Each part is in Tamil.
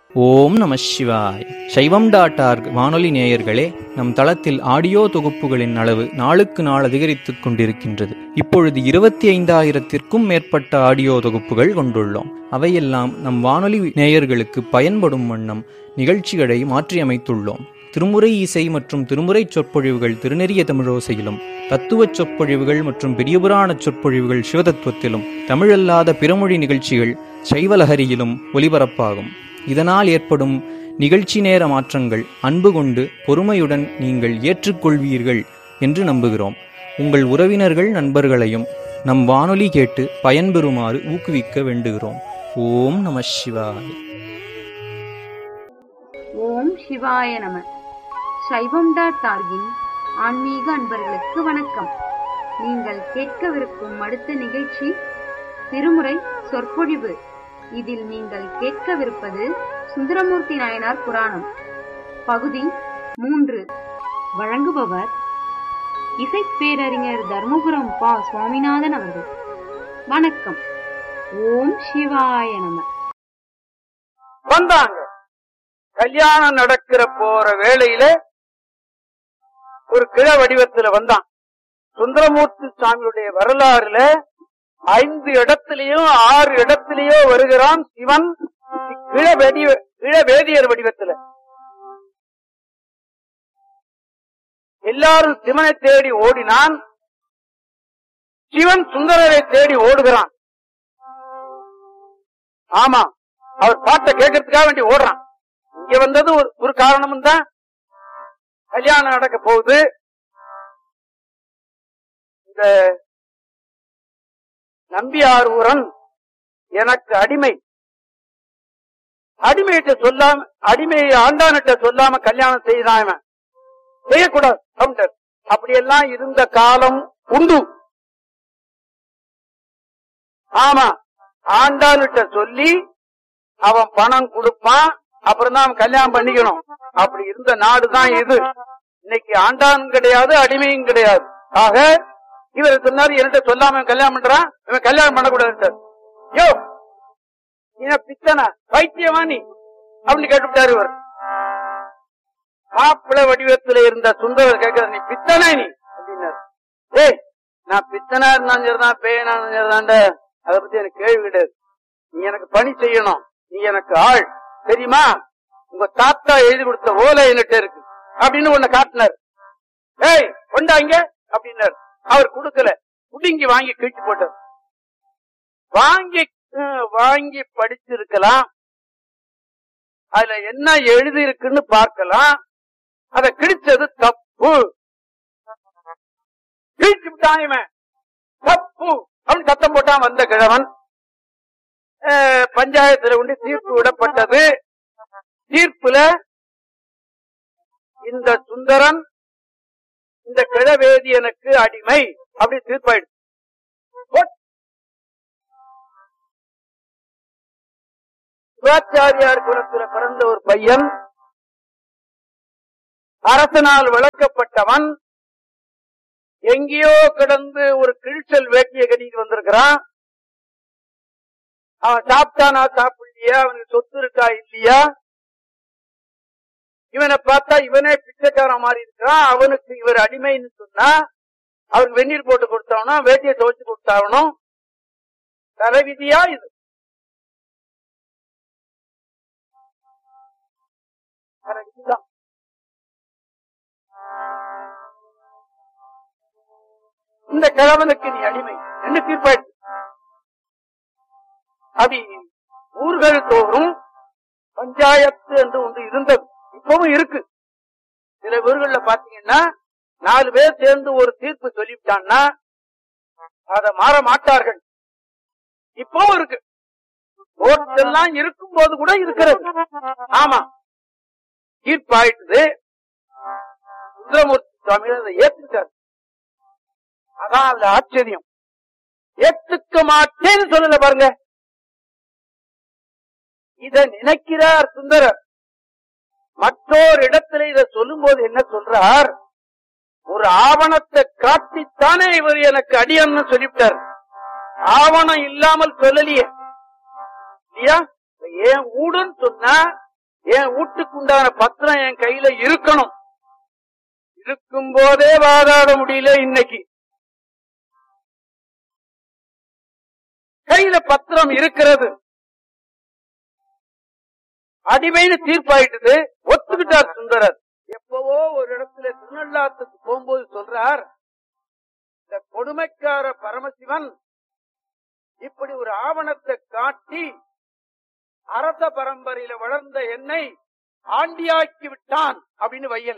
ஓம் நம சிவாய் சைவம் டாட் ஆர்க் வானொலி நேயர்களே நம் தளத்தில் ஆடியோ தொகுப்புகளின் அளவு நாளுக்கு நாள் அதிகரித்துக் கொண்டிருக்கின்றது இப்பொழுது இருபத்தி ஐந்தாயிரத்திற்கும் மேற்பட்ட ஆடியோ தொகுப்புகள் கொண்டுள்ளோம் அவையெல்லாம் நம் வானொலி நேயர்களுக்கு பயன்படும் வண்ணம் நிகழ்ச்சிகளை மாற்றியமைத்துள்ளோம் திருமுறை இசை மற்றும் திருமுறை சொற்பொழிவுகள் திருநெறிய தமிழோசையிலும் தத்துவச் சொற்பொழிவுகள் மற்றும் பெரியபுராண சொற்பொழிவுகள் சிவதத்துவத்திலும் தமிழல்லாத பிறமொழி நிகழ்ச்சிகள் சைவலஹரியிலும் ஒலிபரப்பாகும் இதனால் ஏற்படும் நிகழ்ச்சி நேர மாற்றங்கள் அன்பு கொண்டு பொறுமையுடன் நீங்கள் ஏற்றுக்கொள்வீர்கள் என்று நம்புகிறோம் உங்கள் உறவினர்கள் நண்பர்களையும் நம் வானொலி கேட்டு பயன்பெறுமாறு ஊக்குவிக்க வேண்டுகிறோம் ஓம் நம சிவாய் ஓம் சிவாய நம சைவம் டாட் டார்கின் ஆன்மீக அன்பர்களுக்கு வணக்கம் நீங்கள் கேட்கவிருக்கும் அடுத்த நிகழ்ச்சி திருமுறை சொற்பொழிவு இதில் நீங்கள் கேட்கவிருப்பது சுந்தரமூர்த்தி நாயனார் புராணம் பகுதி மூன்று வழங்குபவர் இசைப்பேரறிஞர் தர்மபுரம் பா சுவாமிநாதன் அவர்கள் வணக்கம் ஓம் சிவாய நம வந்தாங்க கல்யாணம் நடக்கிற போற வேளையில ஒரு கிழ வடிவத்துல வந்தான் சுந்தரமூர்த்தி சுவாமியுடைய வரலாறுல ஐந்து இடத்திலேயும் ஆறு இடத்திலேயோ வருகிறான் சிவன் கிழ வெடி கிழ வேதியர் வடிவத்துல எல்லாரும் சிவனை தேடி ஓடினான் சிவன் சுந்தரரை தேடி ஓடுகிறான் ஆமா அவர் பாட்டை கேட்கறதுக்காக வேண்டி ஓடுறான் இங்க வந்தது ஒரு ஒரு காரணமும் தான் கல்யாணம் நடக்க போகுது இந்த நம்பியாரூரன் எனக்கு அடிமை அடிமையிட்ட சொல்லாம அடிமையை ஆண்டானிட்ட சொல்லாம கல்யாணம் செய்தான் இவன் செய்யக்கூடாது கவுண்டர் அப்படியெல்லாம் இருந்த காலம் உண்டு ஆமா ஆண்டானிட்ட சொல்லி அவன் பணம் கொடுப்பான் அப்புறம் தான் அவன் கல்யாணம் பண்ணிக்கணும் அப்படி இருந்த நாடு தான் இது இன்னைக்கு ஆண்டானும் கிடையாது அடிமையும் கிடையாது ஆக இவர் சொன்னாரு என்கிட்ட சொல்லாம இவன் கல்யாணம் பண்றான் இவன் கல்யாணம் பண்ணக்கூடாது யோ நீ பித்தனா பைத்தியமா நீ அப்படின்னு கேட்டுவிட்டாரு இவர் மாப்பிள வடிவத்துல இருந்த சுந்தரர் கேட்கிற நீ பித்தனா நீ அப்படின்னாரு ஏய் நான் பித்தனா இருந்தாலும் சரிதான் பேயனா இருந்தாலும் சரிதான்டா அதை பத்தி எனக்கு கேள்வி கிடையாது நீ எனக்கு பணி செய்யணும் நீ எனக்கு ஆள் தெரியுமா உங்க தாத்தா எழுதி கொடுத்த ஓலை என்கிட்ட இருக்கு அப்படின்னு உன்னை காட்டினார் ஏய் கொண்டாங்க அப்படின்னாரு அவர் கொடுக்கல புடுங்கி வாங்கி கிழிச்சு போட்டார் வாங்கி ஹம், வாங்கி படிச்சிருக்கலாம் அதுல என்ன எழுதி இருக்குன்னு பார்க்கலாம் அத கிழிச்சது தப்பு கிழிச்சு விட்டான் இவன் தப்பு அப்படின்னு சத்தம் போட்டான் வந்த கிழவன் அஹ், பஞ்சாயத்துல கொண்டு தீர்ப்பு விடப்பட்டது தீர்ப்புல இந்த சுந்தரன் இந்த கிழவேதியனுக்கு அடிமை அப்படி தீர்ப்பாயிடுச்சு போட். சிவாச்சாரியார் குலத்துல பிறந்த ஒரு பையன் அரசனால் விளக்கப்பட்டவன் எங்கேயோ கிடந்து ஒரு கிழிச்சல் வேட்டியை கட்டிட்டு வந்திருக்கிறான் அவன் சாப்பிட்டானா சாப்பிடலையா அவனுக்கு சொத்து இருக்கா இல்லையா இவனை பார்த்தா இவனே பிச்சைக்காரன் மாதிரி இருக்கிறான் அவனுக்கு இவர் அடிமைன்னு சொன்னா அவருக்கு வெந்நீர் போட்டு கொடுத்தாவணும் வேட்டியை துவைச்சு கொடுத்தாவணும் தலைவிதியா இது தலைவிதிதான். இந்த கிழவனுக்கு நீ அடிமை என்று தீர்ப்பாயிடுச்சு அது ஊர்கள் தோறும் பஞ்சாயத்து என்று ஒன்று இருந்தது இப்பவும் இருக்கு சில ஊர்கள்ல பாத்தீங்கன்னா நாலு பேர் சேர்ந்து ஒரு தீர்ப்பு சொல்லிவிட்டான்னா அதை மாற மாட்டார்கள் இப்பவும் இருக்கு கோர்ட் எல்லாம் இருக்கும் போது கூட இருக்கிறது ஆமா தீர்ப்பாயிட்டுது சுந்தரமூர்த்தி சுவாமி அதை ஏத்துட்டார் அதான் அதுல ஆச்சரியம் ஏத்துக்க மாட்டேன்னு சொல்லல பாருங்க இத நினைக்கிறார் சுந்தரர் மற்றொரு இடத்துல இத சொல்லும் போது என்ன சொல்றார் ஒரு ஆவணத்தை காட்டித்தானே இவர் எனக்கு அடியன்னு சொல்லிவிட்டார் ஆவணம் இல்லாமல் சொல்லலையே இல்லையா ஏன் ஊடுன்னு சொன்னா என் வீட்டுக்குண்டான பத்திரம் என் கையில இருக்கணும் இருக்கும் போதே வாதாட முடியல இன்னைக்கு கையில பத்திரம் இருக்கிறது அடிமைன்னு தீர்ப்பாயிட்டது ஒத்துக்கிட்டார் சுந்தரர் எப்பவோ ஒரு இடத்துல திருநள்ளாத்துக்கு போகும்போது சொல்றார் இந்த கொடுமைக்கார பரமசிவன் இப்படி ஒரு ஆவணத்தை காட்டி அரச பரம்பரையில வளர்ந்த என்னை ஆண்டியாக்கி விட்டான் அப்படின்னு வையல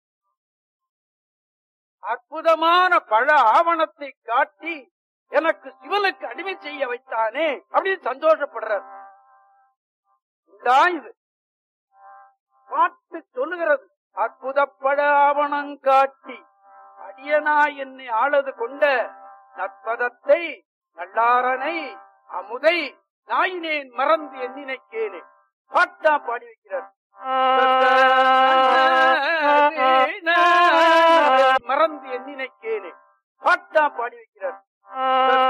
அற்புதமான பல ஆவணத்தை காட்டி எனக்கு சிவனுக்கு அடிமை செய்ய வைத்தானே அப்படின்னு சந்தோஷப்படுறார் இதுதான் இது பாட்டு சொல்லுகிறது அற்புதப்பட ஆவணம் காட்டி அடியனா என்னை ஆளது கொண்ட நற்பதத்தை நல்லாரனை அமுதை நாயினேன் மறந்து எண்ணினைக்கேனே பாட்டா பாடி வைக்கிறார் மறந்து எண்ணினைக்கேனே பாட்டா பாடி வைக்கிறார்